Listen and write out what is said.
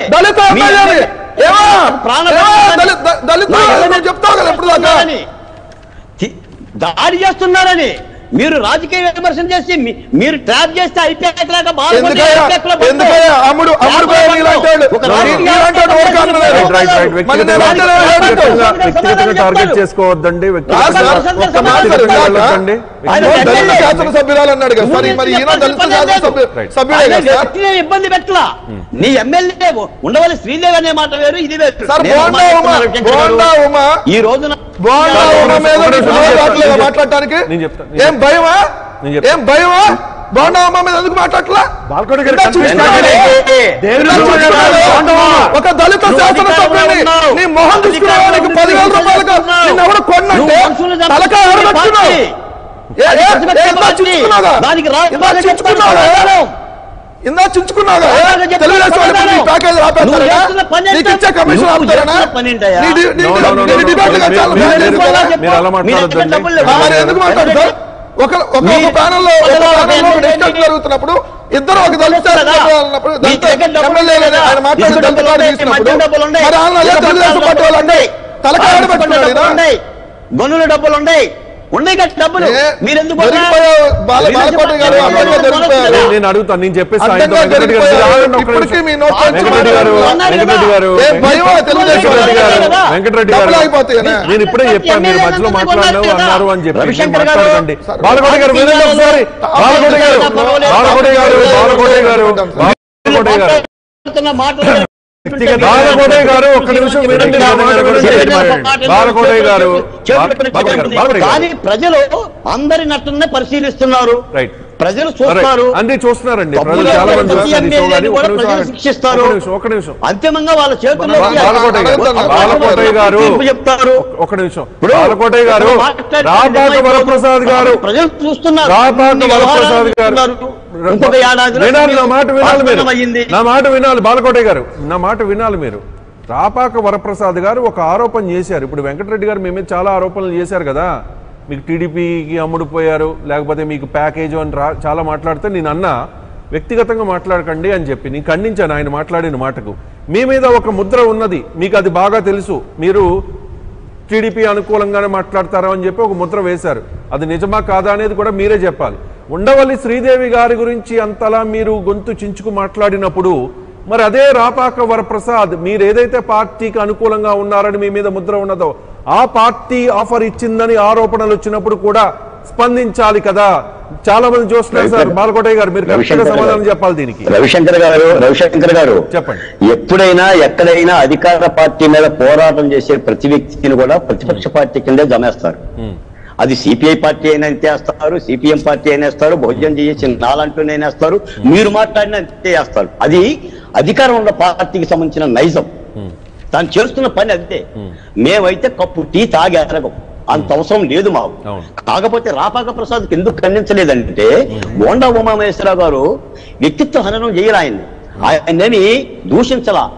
దళిత మీ ఎమ్మెల్యేని ఏమా ప్రాణ- ఏమా? దళిత ద- దళిత నా నువ్వు ఎమ్మెల్యే చెప్తావు కదా ఇప్పుడు దాకా చేస్తున్నారని. తి- దాడి చేస్తున్నారని మీరు రాజకీయ విమర్శన చేసి మీ- మీరు ట్రాప్ చేస్తే అయిపోయేలాగా బాధపడి ఎందుకయ్యా అయిపోయేలా పడ్డావు. ఎందుకయ్యా అమ్ముడు అమ్ముడు పోయే నీలాంటి వాళ్ళు ఒక రాజకీయ నీలాంటి వాళ్ళు ఓటు కారణం లేదు. రైట్ రైట్ రైట్ మరి నేను అంటే నేను వ్యక్తిగతంగా ఏమంటాను? వ్యక్తిగతంగా టార్గెట్ చేసుకోవద్దండి రాదు వ్యక్తిగతంగా సార్, ఒక్క మాట సార్, వ్యక్తిగతంగా ఇందాక వెళ్ళొద్దండి. ఆయన నువ్వు దళిత ఎమ్మెల్యే. శాసనసభ్యురాలు అన్నాడు కదా సార్ మరి ఈయన దళిత శాసనసభ్యు Right. సభ్యుడే ఆయన కదా సార్ వ్యక్తిని ఇబ్బంది పెట్టలా నీ ఎమ్మెల్యే ఉండవల్లి శ్రీదేవి అనే మాట వేరు ఇది వేరు సార్ నేను బోండా ఉమా మాట్లాడుతున్నా బోండా ఉమా ఈ రోజున బోండా సార్, ఉమా మీద ఒకటే నీకు నిమిషం, నోరు నేను రావట్లేదా చెప్తా, మాట్లాడటానికి నేను చెప్తా, నేను ఏం భయమా నేను చెప్తా. ఏం భయమా బోండా ఉమా మీద ఎందుకు మాట్లాడట్లా బాల్కోటి గారు ఇందా కన్ఫ్యూజ్ చూస్తున్నాడు. కాకండి. ఇందా చూస్తున్నాడు. ఒక దళిత నువ్వు శాసనసభ్యుని అధికారంలో ఉన్నావు. నీ మొహం చూసుకున్నావా నీకు అధికారంలో పదివేల ఉన్నావు. రూపాయలకు నిన్ను ఎవరు కొన్నంటే నువ్వు మనుషులను చంపే తలకాయ ఎవరు పార్టీ. ఏ, ఏ, ప్రతిపక్ష ఏ, ఇందా పార్టీ. చుచ్చుకున్నావుగా? దానికి రా- ఇందా చుచ్చుకున్నావుగా? ఇందా చుంచుకున్నావుగా ఏ? అలాగే చెప్తున్నా తెలుగుదేశం వాళ్ళు ఇప్పుడు నీ ప్యాకేజ్ నువ్వు ఆపేస్తారా చేస్తున్న పని నీకు ఇచ్చే ఏంటో? కమిషన్ నువ్వు ఆపుతారా చేస్తున్న పని ఏంటయ్యా? నీ డి- నీ No, no, no, డి- no, నీ no. డిబేట్లు కాదు, చాలా మీరు- బాగా మీరు- తెలుసు కదా? మీరు అలా మాట్లాడొద్దండి. మరి ఎందుకు మాట్లాడతారు ఒక ఒక మీ- ఒక ప్యానెల్లో ఒక ఒక ప్యానెల్లో ఒక ఎమ్మెల్యే డిస్కషన్ జరుగుతున్నప్పుడు ఇద్దరు ఒక దళిత కదా. అన్నప్పుడు మీ దళిత దగ్గర డబ్బులు ఎమ్మెల్యేలు ఉన్నాయి ఆయన మాట్లాడే ఇసుక దళిత డబ్బులు వాడు ఉన్నాయి, తీసినప్పుడు మద్యం డబ్బులు ఉన్నాయి, మరి ఆయన అదే ఇసుక తెలుగుదేశం పార్టీ వాళ్ళు అంటే తలకాయ ఇసుక పెట్టుకున్నాడు డబ్బులు ఉన్నాయి గనుల డబ్బులు ఉన్నాయి ఉన్నాయి కదా డబ్బులు మీరు ఎందుకు దొరికిపోయావు బాల బాలకోట గారు అడ్డంగా దొరికిపోయారు నేను- నేను అడుగుతాను నేను చెప్పేసి అడ్డంగా ఆయనతో వెంకటరెడ్డి గారు మీరు ఆగండి ఒక్క ఇప్పటికీ మీ నిమిషం. నోట్లో నుంచి వెంకటరెడ్డి గారు మాట్లాడుతున్నారు. వెంకటరెడ్డి గారు ఏ భయమా తెలుగుదేశం వెంకటరెడ్డి గారు కదా. వెంకటరెడ్డి గారు డబ్బులు అయిపోతాయనా? నేను ఇప్పుడే చెప్పాను మీరు మధ్యలో మాట్లాడినావు అన్నారు అని చెప్పి మీరు రవిశంకర్ గారు, మాట్లాడకండి బాలకోటి గారు వినండి ఒకసారి బాలకోటి గారు బాలకోటి గారు బాలకోటి గారు బాలకోటి గారు మాట్లాడుతున్న మాటలు బాలకోటయ్య గారు ఒక్క నిమిషం వినండి నా మాట వినండి. బాలకోటయ్య గారు బాలకోటయ్య గారు బాలకోటయ్య గారు కానీ ప్రజలు అందరి నటునే పరిశీలిస్తున్నారు రైట్ ప్రజలు చూస్తారు అంది చూస్తున్నారండి ప్రజలు తప్పుగా చాలా మంది ప్రతి చూస్తారు. ఈ ఎమ్మెల్యేని షో కూడా గాని. ఒక్క ప్రజలు నిమిషం శిక్షిస్తారు. ఒక్క నిమిషం ఒక్క నిమిషం అంతిమంగా వాళ్ళ చేతుల్లో బా- బాలకోటయ్య గారు అడుగుతాను. బాలకోటయ్య గారు తీర్పు చెప్తారు ఒక నిమిషం ఇప్పుడు బాలకోటయ్య గారు మాట్లాడితే రాపాక నిజమైపోతుంది. వరప్రసాద్ గారు ప్రజలు చూస్తున్నారు రాపాక ఇన్ని వరప్రసాద్ వ్యవహారాలు గారు చూస్తున్నారు. ఇంకొక ఏడాదిలో వినాలి నా మాట వినాలి మీరు అయింది నా మాట వినాలి బాలకోటయ్య గారు నా మాట వినాలి మీరు రాపాక వరప్రసాద్ గారు ఒక ఆరోపణ చేశారు ఇప్పుడు వెంకటరెడ్డి గారు మీ మీద చాలా ఆరోపణలు చేశారు కదా మీకు టీడీపీకి అమ్ముడుపోయారు లేకపోతే మీకు ప్యాకేజ్ అని రా చాలా మాట్లాడితే నేను అన్నా వ్యక్తిగతంగా మాట్లాడకండి అని చెప్పి నేను ఖండించాను ఆయన మాట్లాడిన మాటకు మీ మీద ఒక ముద్ర ఉన్నది మీకు అది బాగా తెలుసు మీరు టీడీపీ అనుకూలంగానే మాట్లాడతారా అని చెప్పి ఒక ముద్ర వేశారు అది నిజమా కాదా అనేది కూడా మీరే చెప్పాలి ఉండవల్లి శ్రీదేవి గారి గురించి అంతలా మీరు గొంతు చించుకు మాట్లాడినప్పుడు మరి అదే రాపాక వరప్రసాద్ మీరు ఏదైతే పార్టీకి అనుకూలంగా ఉన్నారని మీ మీద ముద్ర ఉన్నదో ఆ పార్టీ ఆఫర్ ఇచ్చిందని ఆరోపణలు వచ్చినప్పుడు కూడా స్పందించాలి కదా చాలా మంది చూస్తున్నారు సార్ బాలకోటయ్య గారు మీరు కరెక్ట్గా రవిశంకర్ సమాధానం గారు. చెప్పాలి దీనికి రవిశంకర్ గారు రవిశంకర్ గారు చెప్పండి. ఎప్పుడైనా ఎక్కడైనా అధికార పార్టీ మీద పోరాటం చేసే ప్రతి వ్యక్తిని కూడా ప్రతిపక్ష పార్టీ కిందే జమేస్తారు అది సిపిఐ పార్టీ అయినా అంతే వేస్తారు సిపిఎం పార్టీ అయినా వేస్తారు భోజనం చేసి నాలంటూనే వేస్తారు మీరు మాట్లాడినా అంతే వేస్తారు అది అధికారం ఉన్న పార్టీకి సంబంధించిన నైజం తాను చేస్తున్న పని అంతే మేమైతే కప్పు టీ తాగి ఎరగం అంత అవసరం లేదు మాకు అవును. కాకపోతే రాపాక ప్రసాద్ ఎందుకు ఖండించలేదంటే బోండా ఉమామహేశ్వరరావు గారు వ్యక్తిత్వ హననం చేయరు ఆయన్ని ఆయనని దూషించలా